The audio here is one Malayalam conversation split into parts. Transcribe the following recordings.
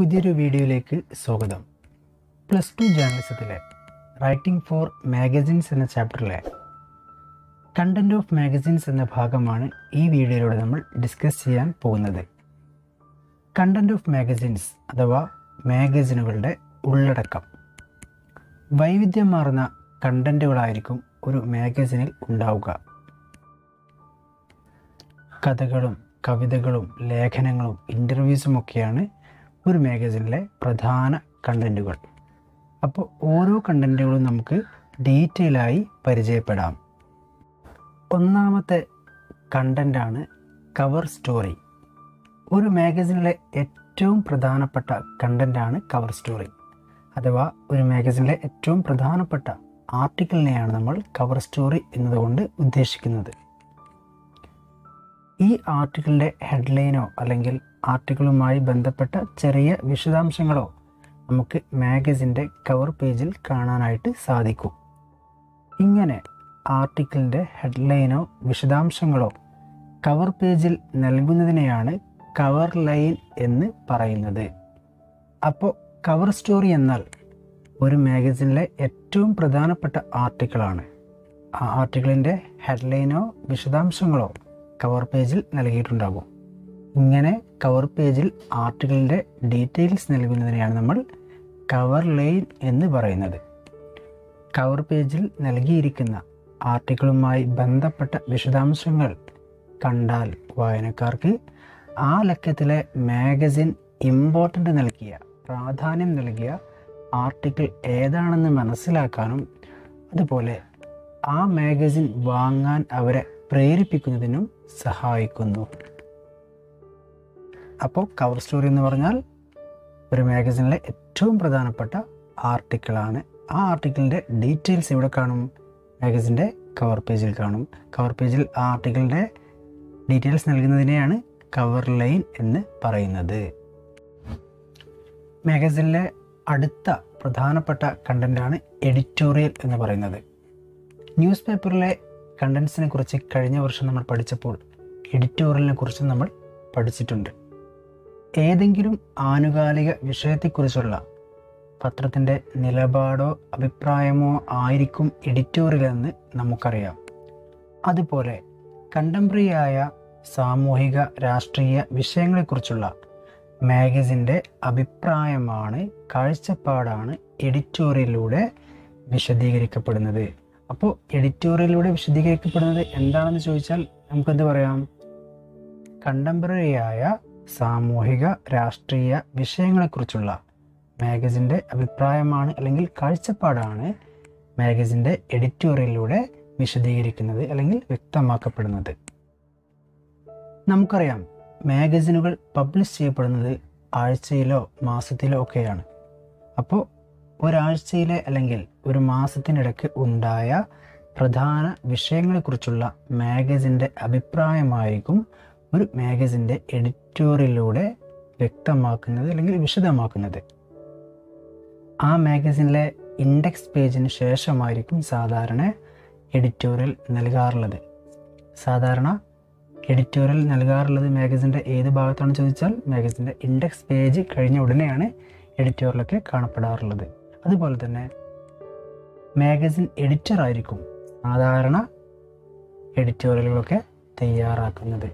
പുതിയൊരു വീഡിയോയിലേക്ക് സ്വാഗതം പ്ലസ് ടു ജേർണലിസത്തിലെ റൈറ്റിംഗ് ഫോർ മാഗസിൻസ് എന്ന ചാപ്റ്ററിലെ കണ്ടന്റ് ഓഫ് മാഗസിൻസ് എന്ന ഭാഗമാണ് ഈ വീഡിയോയിലൂടെ നമ്മൾ ഡിസ്കസ് ചെയ്യാൻ പോകുന്നത് കണ്ടന്റ് ഓഫ് മാഗസിൻസ് അഥവാ മാഗസിനുകളുടെ ഉള്ളടക്കം വൈവിധ്യമാർന്ന കണ്ടന്റുകളായിരിക്കും ഒരു മാഗസിനിൽ ഉണ്ടാവുക കഥകളും കവിതകളും ലേഖനങ്ങളും ഇൻ്റർവ്യൂസും ഒക്കെയാണ് ഒരു മാഗസിനിലെ പ്രധാന കണ്ടൻറ്റുകൾ അപ്പോൾ ഓരോ കണ്ടൻറ്റുകളും നമുക്ക് ഡീറ്റെയിൽ ആയി പരിചയപ്പെടാം ഒന്നാമത്തെ കണ്ടൻ്റാണ് കവർ സ്റ്റോറി ഒരു മാഗസിനിലെ ഏറ്റവും പ്രധാനപ്പെട്ട കണ്ടൻ്റാണ് കവർ സ്റ്റോറി അഥവാ ഒരു മാഗസിനിലെ ഏറ്റവും പ്രധാനപ്പെട്ട ആർട്ടിക്കിളിനെയാണ് നമ്മൾ കവർ സ്റ്റോറി എന്നതുകൊണ്ട് ഉദ്ദേശിക്കുന്നത് ഈ ആർട്ടിക്കിളിൻ്റെ ഹെഡ്ലൈനോ അല്ലെങ്കിൽ ആർട്ടിക്കിളുമായി ബന്ധപ്പെട്ട ചെറിയ വിശദാംശങ്ങളോ നമുക്ക് മാഗസിൻ്റെ കവർ പേജിൽ കാണാനായിട്ട് സാധിക്കും ഇങ്ങനെ ആർട്ടിക്കിളിൻ്റെ ഹെഡ്ലൈനോ വിശദാംശങ്ങളോ കവർ പേജിൽ നൽകുന്നതിനെയാണ് കവർ ലൈൻ എന്ന് പറയുന്നത് അപ്പോൾ കവർ സ്റ്റോറി എന്നാൽ ഒരു മാഗസിനിലെ ഏറ്റവും പ്രധാനപ്പെട്ട ആർട്ടിക്കിളാണ് ആ ആർട്ടിക്കിളിൻ്റെ ഹെഡ്ലൈനോ വിശദാംശങ്ങളോ കവർ പേജിൽ നൽകിയിട്ടുണ്ടാകും ഇങ്ങനെ കവർ പേജിൽ ആർട്ടിക്കിളിൻ്റെ ഡീറ്റെയിൽസ് നൽകുന്നതിനെയാണ് നമ്മൾ കവർ ലൈൻ എന്ന് പറയുന്നത് കവർ പേജിൽ നൽകിയിരിക്കുന്ന ആർട്ടിക്കിളുമായി ബന്ധപ്പെട്ട വിശദാംശങ്ങൾ കണ്ടാൽ വായനക്കാർക്ക് ആ ലക്കത്തിലെ മാഗസിൻ ഇമ്പോർട്ടൻ്റ് നൽകിയ പ്രാധാന്യം നൽകിയ ആർട്ടിക്കിൾ ഏതാണെന്ന് മനസ്സിലാക്കാനും അതുപോലെ ആ മാഗസിൻ വാങ്ങാൻ അവരെ പ്രേരിപ്പിക്കുന്നതിനും സഹായിക്കുന്നു അപ്പോൾ കവർ സ്റ്റോറി എന്ന് പറഞ്ഞാൽ ഒരു മാഗസിനിലെ ഏറ്റവും പ്രധാനപ്പെട്ട ആർട്ടിക്കിളാണ് ആ ആർട്ടിക്കിളിൻ്റെ ഡീറ്റെയിൽസ് ഇവിടെ കാണും മാഗസിൻ്റെ കവർ പേജിൽ കാണും കവർ പേജിൽ ആ ആർട്ടിക്കിളിൻ്റെ ഡീറ്റെയിൽസ് നൽകുന്നതിനെയാണ് കവർ ലൈൻ എന്ന് പറയുന്നത് മാഗസിനിലെ അടുത്ത പ്രധാനപ്പെട്ട കണ്ടൻ്റാണ് എഡിറ്റോറിയൽ എന്ന് പറയുന്നത് ന്യൂസ് പേപ്പറിലെ കണ്ടൻസിനെ കുറിച്ച് കഴിഞ്ഞ വർഷം നമ്മൾ പഠിച്ചപ്പോൾ എഡിറ്റോറിയലിനെ കുറിച്ച് നമ്മൾ പഠിച്ചിട്ടുണ്ട് ഏതെങ്കിലും ആനുകാലിക വിഷയത്തെക്കുറിച്ചുള്ള പത്രത്തിൻ്റെ നിലപാടോ അഭിപ്രായമോ ആയിരിക്കും എഡിറ്റോറിയൽ എന്ന് നമുക്കറിയാം അതുപോലെ കണ്ടംപററിയായ സാമൂഹിക രാഷ്ട്രീയ വിഷയങ്ങളെക്കുറിച്ചുള്ള മാഗസിൻ്റെ അഭിപ്രായമാണ് കാഴ്ചപ്പാടാണ് എഡിറ്റോറിയലിലൂടെ വിശദീകരിക്കപ്പെടുന്നത് അപ്പോൾ എഡിറ്റോറിയലിലൂടെ വിശദീകരിക്കപ്പെടുന്നത് എന്താണെന്ന് ചോദിച്ചാൽ നമുക്കെന്ത് പറയാം കണ്ടംപററിയായ സാമൂഹിക രാഷ്ട്രീയ വിഷയങ്ങളെക്കുറിച്ചുള്ള മാഗസിൻ്റെ അഭിപ്രായമാണ് അല്ലെങ്കിൽ കാഴ്ചപ്പാടാണ് മാഗസിൻ്റെ എഡിറ്റോറിയലിലൂടെ വിശദീകരിക്കുന്നത് അല്ലെങ്കിൽ വ്യക്തമാക്കപ്പെടുന്നത് നമുക്കറിയാം മാഗസിനുകൾ പബ്ലിഷ് ചെയ്യപ്പെടുന്നത് ആഴ്ചയിലോ മാസത്തിലോ ഒക്കെയാണ് അപ്പോൾ ഒരാഴ്ചയിലെ അല്ലെങ്കിൽ ഒരു മാസത്തിനിടയ്ക്ക് ഉണ്ടായ പ്രധാന വിഷയങ്ങളെക്കുറിച്ചുള്ള മാഗസിൻ്റെ അഭിപ്രായമായിരിക്കും ഒരു മാഗസിൻ്റെ എഡിറ്റോറിയലിലൂടെ വ്യക്തമാക്കുന്നത് അല്ലെങ്കിൽ വിശദമാക്കുന്നത് ആ മാഗസിനിലെ ഇൻഡെക്സ് പേജിന് ശേഷമായിരിക്കും സാധാരണ എഡിറ്റോറിയൽ നൽകാറുള്ളത് സാധാരണ എഡിറ്റോറിയൽ നൽകാറുള്ളത് മാഗസിൻ്റെ ഏത് ഭാഗത്താണെന്ന് ചോദിച്ചാൽ മാഗസിൻ്റെ ഇൻഡെക്സ് പേജ് കഴിഞ്ഞ ഉടനെയാണ് എഡിറ്റോറിയലൊക്കെ കാണപ്പെടാറുള്ളത് അതുപോലെ തന്നെ മാഗസിൻ എഡിറ്റർ ആയിരിക്കും സാധാരണ എഡിറ്റോറിയലുകളൊക്കെ തയ്യാറാക്കുന്നത്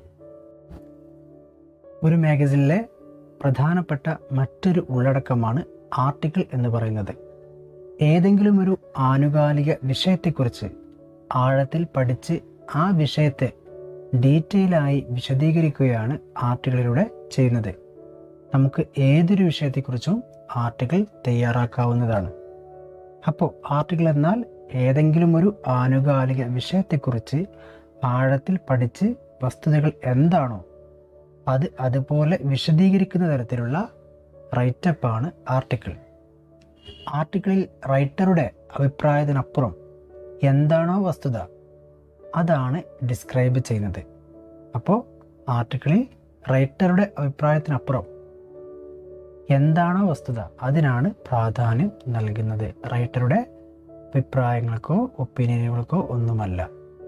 ഒരു മാഗസിനിലെ പ്രധാനപ്പെട്ട മറ്റൊരു ഉള്ളടക്കമാണ് ആർട്ടിക്കിൾ എന്ന് പറയുന്നത് ഏതെങ്കിലും ഒരു ആനുകാലിക വിഷയത്തെക്കുറിച്ച് ആഴത്തിൽ പഠിച്ച് ആ വിഷയത്തെ ഡീറ്റെയിലായി വിശദീകരിക്കുകയാണ് ആർട്ടിക്കിളിലൂടെ ചെയ്യുന്നത് നമുക്ക് ഏതൊരു വിഷയത്തെക്കുറിച്ചും ആർട്ടിക്കിൾ തയ്യാറാക്കാവുന്നതാണ് അപ്പോൾ ആർട്ടിക്കിൾ എന്നാൽ ഏതെങ്കിലും ഒരു ആനുകാലിക വിഷയത്തെക്കുറിച്ച് ആഴത്തിൽ പഠിച്ച് വസ്തുതകൾ എന്താണോ അത് അതുപോലെ വിശദീകരിക്കുന്ന തരത്തിലുള്ള റൈറ്റപ്പാണ് ആർട്ടിക്കിൾ ആർട്ടിക്കിളിൽ റൈറ്ററുടെ അഭിപ്രായത്തിനപ്പുറം എന്താണോ വസ്തുത അതാണ് ഡിസ്ക്രൈബ് ചെയ്യുന്നത് അപ്പോൾ ആർട്ടിക്കിളിൽ റൈറ്ററുടെ അഭിപ്രായത്തിനപ്പുറം എന്താണോ വസ്തുത അതിനാണ് പ്രാധാന്യം നൽകുന്നത് റൈറ്ററുടെ അഭിപ്രായങ്ങൾക്കോ ഒപ്പീനിയനുകൾക്കോ ഒന്നുമല്ല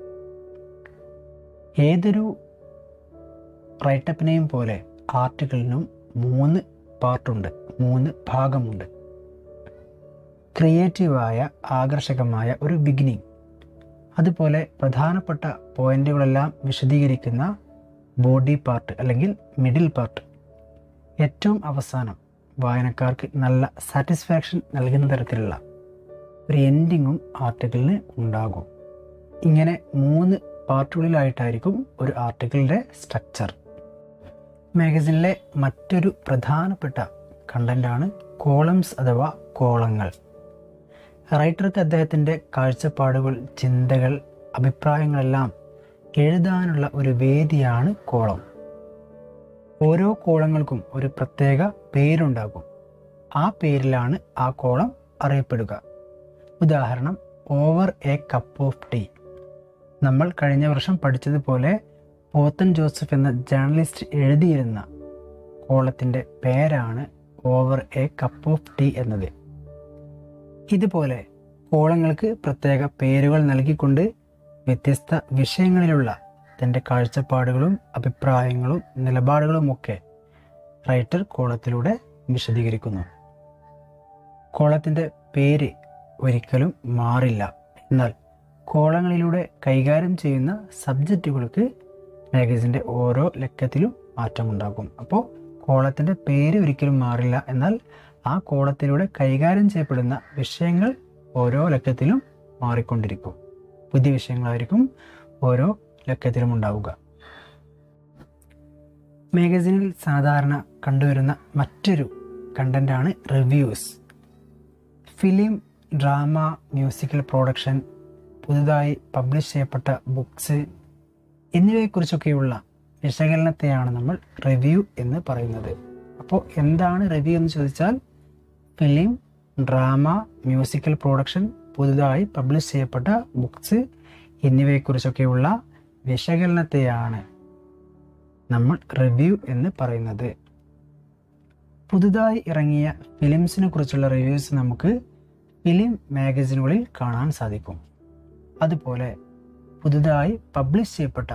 ഏതൊരു റൈറ്റപ്പിനെയും പോലെ ആർട്ടിക്കിളിനും മൂന്ന് പാർട്ടുണ്ട് മൂന്ന് ഭാഗമുണ്ട് ക്രിയേറ്റീവായ ആകർഷകമായ ഒരു ബിഗിനിങ് അതുപോലെ പ്രധാനപ്പെട്ട പോയിന്റുകളെല്ലാം വിശദീകരിക്കുന്ന ബോഡി പാർട്ട് അല്ലെങ്കിൽ മിഡിൽ പാർട്ട് ഏറ്റവും അവസാനം വായനക്കാർക്ക് നല്ല സാറ്റിസ്ഫാക്ഷൻ നൽകുന്ന തരത്തിലുള്ള ഒരു എൻഡിങ്ങും ആർട്ടിക്കിളിന് ഉണ്ടാകും ഇങ്ങനെ മൂന്ന് പാർട്ടുകളിലായിട്ടായിരിക്കും ഒരു ആർട്ടിക്കിളിൻ്റെ സ്ട്രക്ചർ മാഗസിനിലെ മറ്റൊരു പ്രധാനപ്പെട്ട കണ്ടൻ്റാണ് കോളംസ് അഥവാ കോളങ്ങൾ റൈറ്റർക്ക് അദ്ദേഹത്തിൻ്റെ കാഴ്ചപ്പാടുകൾ ചിന്തകൾ അഭിപ്രായങ്ങളെല്ലാം എഴുതാനുള്ള ഒരു വേദിയാണ് കോളം ഓരോ കോളങ്ങൾക്കും ഒരു പ്രത്യേക പേരുണ്ടാകും ആ പേരിലാണ് ആ കോളം അറിയപ്പെടുക ഉദാഹരണം over a cup of tea നമ്മൾ കഴിഞ്ഞ വർഷം പഠിച്ചതുപോലെ പോത്തൻ ജോസഫ് എന്ന ജേർണലിസ്റ്റ് എഴുതിയിരുന്ന കോളത്തിൻ്റെ പേരാണ് over a cup of tea എന്നത് ഇതുപോലെ കോളങ്ങൾക്ക് പ്രത്യേക പേരുകൾ നൽകിക്കൊണ്ട് വ്യത്യസ്ത വിഷയങ്ങളിലുള്ള തൻ്റെ കാഴ്ചപ്പാടുകളും അഭിപ്രായങ്ങളും നിലപാടുകളുമൊക്കെ റൈറ്റർ കോളത്തിലൂടെ വിശദീകരിക്കുന്നു കോളത്തിൻ്റെ പേര് ഒരിക്കലും മാറില്ല എന്നാൽ കോളങ്ങളിലൂടെ കൈകാര്യം ചെയ്യുന്ന സബ്ജക്റ്റുകൾക്ക് മാഗസിൻ്റെ ഓരോ ലക്കത്തിലും മാറ്റമുണ്ടാകും അപ്പോൾ കോളത്തിൻ്റെ പേര് ഒരിക്കലും മാറില്ല എന്നാൽ ആ കോളത്തിലൂടെ കൈകാര്യം ചെയ്യപ്പെടുന്ന വിഷയങ്ങൾ ഓരോ ലക്കത്തിലും മാറിക്കൊണ്ടിരിക്കും പുതിയ വിഷയങ്ങളായിരിക്കും ഓരോ ലക്കത്തിലും ഉണ്ടാവുക മാഗസിനിൽ സാധാരണ കണ്ടുവരുന്ന മറ്റൊരു കണ്ടൻ്റാണ് reviews film drama musical production പുതുതായി പബ്ലിഷ് ചെയ്യപ്പെട്ട ബുക്സ് എന്നിവയെക്കുറിച്ചൊക്കെയുള്ള വിശകലനത്തെയാണ് നമ്മൾ റിവ്യൂ എന്ന് പറയുന്നത് അപ്പോൾ എന്താണ് റിവ്യൂ എന്ന് ചോദിച്ചാൽ ഫിലിം ഡ്രാമ മ്യൂസിക്കൽ പ്രൊഡക്ഷൻ പുതുതായി പബ്ലിഷ് ചെയ്യപ്പെട്ട ബുക്സ് എന്നിവയെക്കുറിച്ചൊക്കെയുള്ള വിശകലനത്തെയാണ് നമ്മൾ റിവ്യൂ എന്ന് പറയുന്നത് പുതുതായി ഇറങ്ങിയ ഫിലിംസിനെ കുറിച്ചുള്ള റിവ്യൂസ് നമുക്ക് ഫിലിം മാഗസിനുകളിൽ കാണാൻ സാധിക്കും അതുപോലെ പുതുതായി പബ്ലിഷ് ചെയ്യപ്പെട്ട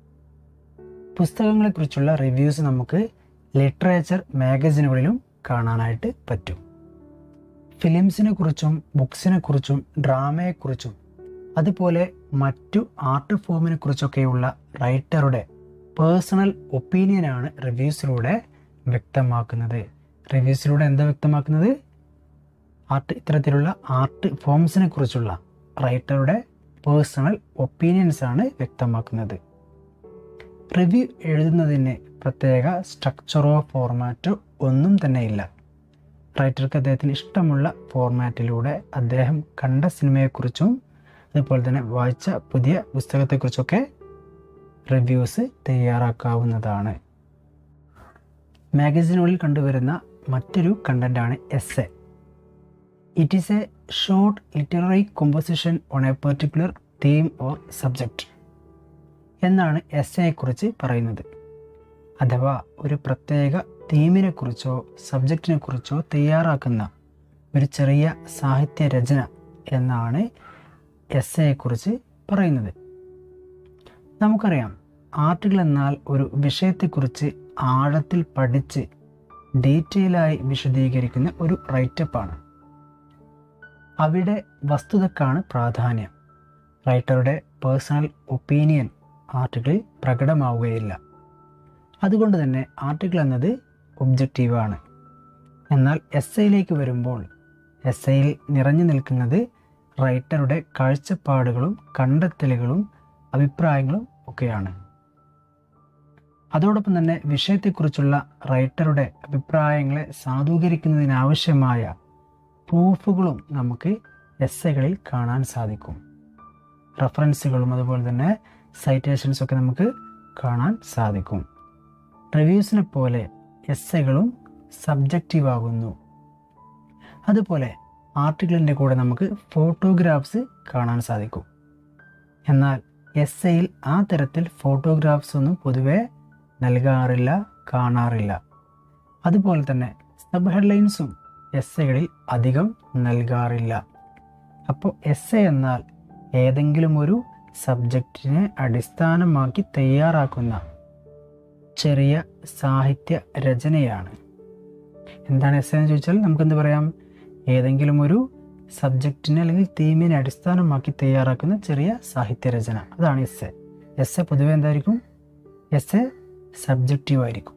പുസ്തകങ്ങളെക്കുറിച്ചുള്ള റിവ്യൂസ് നമുക്ക് ലിറ്ററേച്ചർ മാഗസിനുകളിലും കാണാനായിട്ട് പറ്റും ഫിലിംസിനെ കുറിച്ചും ബുക്സിനെ കുറിച്ചും ഡ്രാമയെക്കുറിച്ചും അതുപോലെ മറ്റു ആർട്ട് ഫോമിനെ കുറിച്ചൊക്കെയുള്ള റൈറ്ററുടെ പേഴ്സണൽ ഒപ്പീനിയനാണ് റിവ്യൂസിലൂടെ വ്യക്തമാക്കുന്നത് റിവ്യൂസിലൂടെ എന്താ വ്യക്തമാക്കുന്നത് ആർട്ട് ഇത്തരത്തിലുള്ള ആർട്ട് ഫോംസിനെ കുറിച്ചുള്ള റൈറ്ററുടെ പേഴ്സണൽ ഒപ്പീനിയൻസ് ആണ് വ്യക്തമാക്കുന്നത് റിവ്യൂ എഴുതുന്നതിന് പ്രത്യേക സ്ട്രക്ചറോ ഫോർമാറ്റോ ഒന്നും തന്നെ ഇല്ല റൈറ്റർക്ക് അദ്ദേഹത്തിന് ഇഷ്ടമുള്ള ഫോർമാറ്റിലൂടെ അദ്ദേഹം കണ്ട സിനിമയെക്കുറിച്ചും അതുപോലെ തന്നെ വായിച്ച പുതിയ പുസ്തകത്തെക്കുറിച്ചൊക്കെ റിവ്യൂസ് തയ്യാറാക്കാവുന്നതാണ് മാഗസിനുകളിൽ കണ്ടുവരുന്ന മറ്റൊരു കണ്ടൻ്റാണ് essay it is a short literary composition on a particular theme or subject എന്നാണ് എസ് എയെക്കുറിച്ച് പറയുന്നത് അഥവാ ഒരു പ്രത്യേക തീമിനെ കുറിച്ചോ സബ്ജക്റ്റിനെ കുറിച്ചോ തയ്യാറാക്കുന്ന ഒരു ചെറിയ സാഹിത്യ രചന എന്നാണ് എസ് എയെക്കുറിച്ച് പറയുന്നത് നമുക്കറിയാം ആർട്ടിക്കിൾ എന്നാൽ ഒരു വിഷയത്തെക്കുറിച്ച് ആഴത്തിൽ പഠിച്ച് ഡീറ്റെയിലായി വിശദീകരിക്കുന്ന ഒരു റൈറ്റപ്പാണ് അവിടെ വസ്തുതക്കാണ് പ്രാധാന്യം റൈറ്ററുടെ പേഴ്സണൽ ഒപ്പീനിയൻ ആർട്ടിക്കിളിൽ പ്രകടമാവുകയില്ല അതുകൊണ്ട് തന്നെ ആർട്ടിക്കിൾ എന്നത് ഒബ്ജക്റ്റീവാണ് എന്നാൽ എസ് ഐയിലേക്ക് വരുമ്പോൾ എസ് ഐയിൽ നിറഞ്ഞു നിൽക്കുന്നത് റൈറ്ററുടെ കാഴ്ചപ്പാടുകളും കണ്ടെത്തലുകളും അഭിപ്രായങ്ങളും ഒക്കെയാണ് അതോടൊപ്പം തന്നെ വിഷയത്തെക്കുറിച്ചുള്ള റൈറ്ററുടെ അഭിപ്രായങ്ങളെ സാധൂകരിക്കുന്നതിനാവശ്യമായ പ്രൂഫുകളും നമുക്ക് എസ് ഐകളിൽ കാണാൻ സാധിക്കും റെഫറൻസുകളും അതുപോലെ തന്നെ സൈറ്റേഷൻസ് ഒക്കെ നമുക്ക് കാണാൻ സാധിക്കും റിവ്യൂസിനെ പോലെ എസ് ഐകളും സബ്ജക്റ്റീവ് ആകുന്നു അതുപോലെ ആർട്ടിക്കിളിൻ്റെ കൂടെ നമുക്ക് ഫോട്ടോഗ്രാഫ്സ് കാണാൻ സാധിക്കും എന്നാൽ എസ് ഐയിൽ ആ തരത്തിൽ ഫോട്ടോഗ്രാഫ്സ് ഒന്നും പൊതുവെ നൽകാറില്ല കാണാറില്ല അതുപോലെ തന്നെ സബ് ഹെഡ്ലൈൻസും എസ് ഐകളിൽ അധികം നൽകാറില്ല അപ്പോൾ എസ് എ എന്നാൽ ഏതെങ്കിലും ഒരു സബ്ജക്റ്റിനെ അടിസ്ഥാനമാക്കി തയ്യാറാക്കുന്ന ചെറിയ സാഹിത്യ രചനയാണ് എന്താണ് എസ് എന്ന് ചോദിച്ചാൽ നമുക്ക് എന്ത് പറയാം ഏതെങ്കിലും ഒരു സബ്ജക്റ്റിനെ അല്ലെങ്കിൽ തീമിനെ അടിസ്ഥാനമാക്കി തയ്യാറാക്കുന്ന ചെറിയ സാഹിത്യരചന അതാണ് എസ് എ എസ് എ പൊതുവെ എന്തായിരിക്കും എസ് എ സബ്ജക്റ്റീവ് ആയിരിക്കും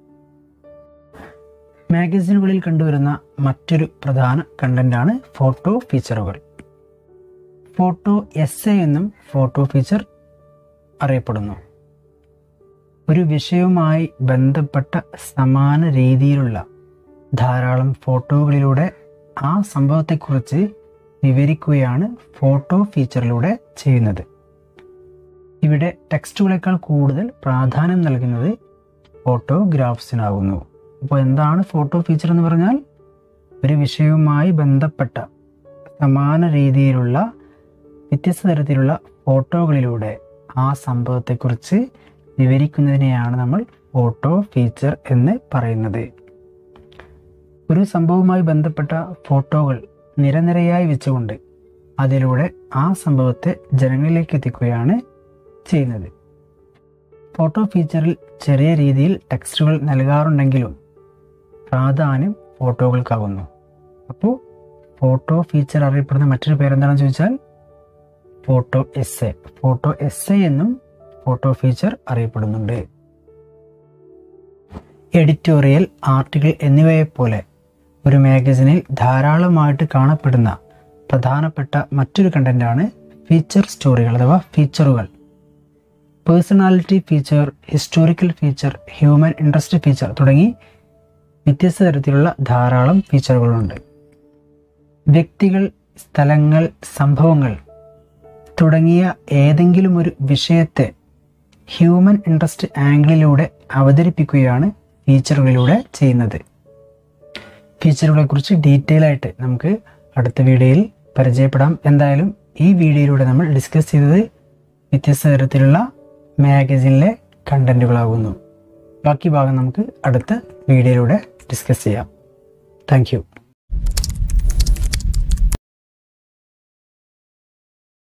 മാഗസിനുകളിൽ കണ്ടുവരുന്ന മറ്റൊരു പ്രധാന കണ്ടന്റാണ് ഫോട്ടോ ഫീച്ചറുകൾ ഫോട്ടോ എസ് എ എന്നും ഫോട്ടോ ഫീച്ചർ അറിയപ്പെടുന്നു ഒരു വിഷയവുമായി ബന്ധപ്പെട്ട സമാന രീതിയിലുള്ള ധാരാളം ഫോട്ടോകളിലൂടെ ആ സംഭവത്തെക്കുറിച്ച് വിവരിക്കുകയാണ് ഫോട്ടോ ഫീച്ചറിലൂടെ ചെയ്യുന്നത് ഇവിടെ ടെക്സ്റ്റുകളെക്കാൾ കൂടുതൽ പ്രാധാന്യം നൽകുന്നത് ഫോട്ടോഗ്രാഫ്സിനാകുന്നു അപ്പോൾ എന്താണ് ഫോട്ടോ ഫീച്ചർ എന്ന് പറഞ്ഞാൽ ഒരു വിഷയവുമായി ബന്ധപ്പെട്ട സമാന രീതിയിലുള്ള വ്യത്യസ്ത തരത്തിലുള്ള ഫോട്ടോകളിലൂടെ ആ സംഭവത്തെക്കുറിച്ച് വിവരിക്കുന്നതിനെയാണ് നമ്മൾ ഫോട്ടോ ഫീച്ചർ എന്ന് പറയുന്നത് ഒരു സംഭവവുമായി ബന്ധപ്പെട്ട ഫോട്ടോകൾ നിരനിരയായി വെച്ചുകൊണ്ട് അതിലൂടെ ആ സംഭവത്തെ ജനങ്ങളിലേക്ക് എത്തിക്കുകയാണ് ചെയ്യുന്നത് ഫോട്ടോ ഫീച്ചറിൽ ചെറിയ രീതിയിൽ ടെക്സ്റ്റുകൾ നൽകാറുണ്ടെങ്കിലും പ്രാധാന്യം ഫോട്ടോകൾക്കാകുന്നു അപ്പോൾ ഫോട്ടോ ഫീച്ചർ അറിയപ്പെടുന്ന മറ്റൊരു പേരെന്താണെന്ന് ചോദിച്ചാൽ photo essay photo essay എന്നും ഫോട്ടോ ഫീച്ചർ അറിയപ്പെടുന്നുണ്ട് എഡിറ്റോറിയൽ ആർട്ടിക്കിൾ എന്നിവയെപ്പോലെ ഒരു മാഗസിനിൽ ധാരാളമായിട്ട് കാണപ്പെടുന്ന പ്രധാനപ്പെട്ട മറ്റൊരു കണ്ടന്റാണ് ഫീച്ചർ സ്റ്റോറികൾ അഥവാ ഫീച്ചറുകൾ personality feature historical feature human interest feature തുടങ്ങി വ്യത്യസ്ത തരത്തിലുള്ള ധാരാളം ഫീച്ചറുകളുണ്ട് വ്യക്തികൾ സ്ഥലങ്ങൾ സംഭവങ്ങൾ തുടങ്ങിയ ഏതെങ്കിലും ഒരു വിഷയത്തെ ഹ്യൂമൻ ഇൻട്രസ്റ്റ് ആംഗിളിലൂടെ അവതരിപ്പിക്കുകയാണ് ഫീച്ചറുകളിലൂടെ ചെയ്യുന്നത് ഫീച്ചറുകളെ കുറിച്ച് ഡീറ്റെയിൽ ആയിട്ട് നമുക്ക് അടുത്ത വീഡിയോയിൽ പരിചയപ്പെടാം എന്തായാലും ഈ വീഡിയോയിലൂടെ നമ്മൾ ഡിസ്കസ് ചെയ്തത് വ്യത്യസ്ത തരത്തിലുള്ള മാഗസിനിലെ കണ്ടന്റുകളാകുന്നു ബാക്കി ഭാഗം നമുക്ക് അടുത്ത വീഡിയോയിലൂടെ ഡിസ്കസ് ചെയ്യാം താങ്ക്